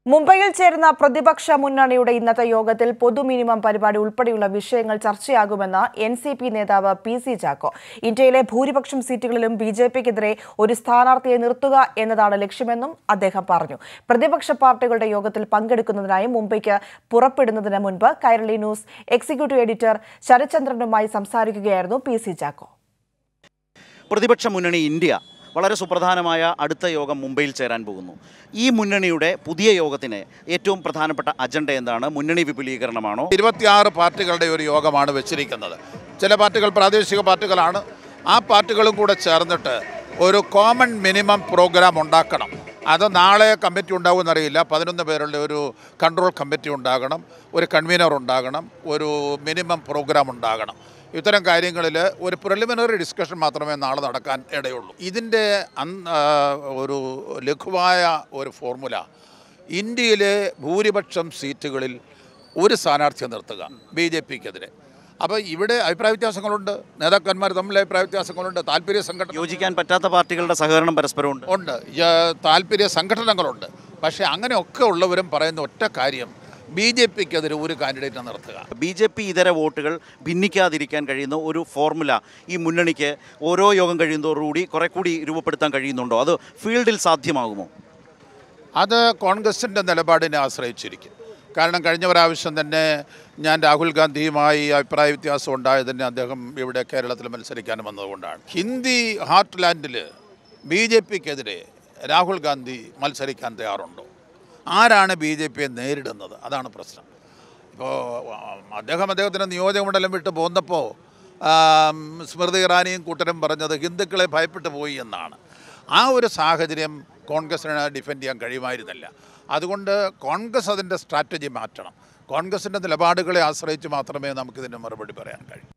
മുംബൈയിൽ ചേരുന്ന പ്രതിപക്ഷ മുന്നണിയുടെ ഇന്നത്തെ യോഗത്തിൽ പൊതു മിനിമം പരിപാടി ഉൾപ്പെടെയുള്ള വിഷയങ്ങൾ ചർച്ചയാകുമെന്ന് എൻ സി പി നേതാവ് പി സി ചാക്കോ ഇന്ത്യയിലെ ഭൂരിപക്ഷം സീറ്റുകളിലും ബി ജെ പിക്കെതിരെ ഒരു സ്ഥാനാർത്ഥിയെ നിർത്തുക എന്നതാണ് ലക്ഷ്യമെന്നും അദ്ദേഹം പറഞ്ഞു പ്രതിപക്ഷ പാർട്ടികളുടെ യോഗത്തിൽ പങ്കെടുക്കുന്നതിനായി മുംബൈക്ക് പുറപ്പെടുന്നതിന് മുൻപ് കൈരളി ന്യൂസ് എക്സിക്യൂട്ടീവ് എഡിറ്റർ ശരത്ചന്ദ്രനുമായി സംസാരിക്കുകയായിരുന്നു പി സി ചാക്കോ പ്രതിപക്ഷ മുന്നണി ഇന്ത്യ വളരെ സുപ്രധാനമായ അടുത്ത യോഗം മുംബൈയിൽ ചേരാൻ പോകുന്നു ഈ മുന്നണിയുടെ പുതിയ യോഗത്തിന് ഏറ്റവും പ്രധാനപ്പെട്ട അജണ്ട എന്താണ് മുന്നണി വിപുലീകരണമാണോ ഇരുപത്തിയാറ് പാർട്ടികളുടെ ഒരു യോഗമാണ് വെച്ചിരിക്കുന്നത് ചില പാർട്ടികൾ പ്രാദേശിക പാർട്ടികളാണ് ആ പാർട്ടികളും കൂടെ ചേർന്നിട്ട് ഒരു കോമൺ മിനിമം പ്രോഗ്രാം ഉണ്ടാക്കണം അത് നാളെ കമ്മിറ്റി ഉണ്ടാവുമെന്നറിയില്ല പതിനൊന്ന് പേരുടെ ഒരു കൺട്രോൾ കമ്മിറ്റി ഉണ്ടാകണം ഒരു കൺവീനർ ഉണ്ടാകണം ഒരു മിനിമം പ്രോഗ്രാം ഉണ്ടാകണം ഇത്തരം കാര്യങ്ങളിൽ ഒരു പ്രിലിമിനറി ഡിസ്കഷൻ മാത്രമേ നാളെ നടക്കാൻ ഇടയുള്ളൂ ഇതിൻ്റെ അന്ന് ആ, ഒരു ലഘുവായ ഒരു ഫോർമുല ഇന്ത്യയിലെ ഭൂരിപക്ഷം സീറ്റുകളിൽ ഒരു സ്ഥാനാർത്ഥിയെ നിർത്തുക ബി ജെ പിക്കെതിരെ അപ്പോൾ ഇവിടെ അഭിപ്രായ വ്യത്യാസങ്ങളുണ്ട് നേതാക്കന്മാർ തമ്മിൽ അഭിപ്രായ വ്യത്യാസങ്ങളുണ്ട് താല്പര്യ സംഘടന യോജിക്കാൻ പറ്റാത്ത പാർട്ടികളുടെ സഹകരണം പരസ്പരമുണ്ട് ഉണ്ട് യ- താല്പര്യ സംഘടനകളുണ്ട് പക്ഷേ അങ്ങനെയൊക്കെ ഉള്ളവരും പറയുന്ന ഒറ്റ കാര്യം ബി ജെ പിക്കെതിരെ ഒരു കാൻഡിഡേറ്റിനെ നിർത്തുക ബി ജെ പി ഇതര വോട്ടുകൾ ഭിന്നിക്കാതിരിക്കാൻ കഴിയുന്ന ഒരു ഫോർമുല ഈ മുന്നണിക്ക് ഓരോ യോഗം കഴിയുന്നതോടുകൂടി കുറെ കൂടി രൂപപ്പെടുത്താൻ കഴിയുന്നുണ്ടോ അത് ഫീൽഡിൽ സാധ്യമാകുമോ അത് കോൺഗ്രസിൻ്റെ നിലപാടിനെ ആശ്രയിച്ചിരിക്കും കാരണം കഴിഞ്ഞ പ്രാവശ്യം തന്നെ ഞാൻ രാഹുൽ ഗാന്ധിയുമായി അഭിപ്രായ വ്യത്യാസം ഉണ്ടായതിന് അദ്ദേഹം ഇവിടെ കേരളത്തിൽ മത്സരിക്കാൻ വന്നതുകൊണ്ടാണ് ഹിന്ദി ഹാർട്ട്ലാൻഡിൽ ബി ജെ പിക്കെതിരെ രാഹുൽ ഗാന്ധി മത്സരിക്കാൻ തയ്യാറുണ്ടോ ആരാണ് ബി ജെ പിയെ നേരിടുന്നത് അതാണ് പ്രശ്നം ഇപ്പോൾ അദ്ദേഹം അദ്ദേഹത്തിൻ്റെ നിയോജകമണ്ഡലം വിട്ട് പോന്നപ്പോൾ ആം, സ്മൃതി ഇറാനിയും കൂട്ടരും പറഞ്ഞത് ഹിന്ദുക്കളെ ഭയപ്പെട്ടു പോയി എന്നാണ് ആ ഒരു സാഹചര്യം കോൺഗ്രസിന് ഡിഫെൻഡ് ചെയ്യാൻ കഴിയുമായിരുന്നില്ല അതുകൊണ്ട് കോൺഗ്രസ് അതിൻ്റെ സ്ട്രാറ്റജി മാറ്റണം കോൺഗ്രസിൻ്റെ നിലപാടുകളെ ആശ്രയിച്ച് മാത്രമേ നമുക്കിതിന് മറുപടി പറയാൻ കഴിയൂ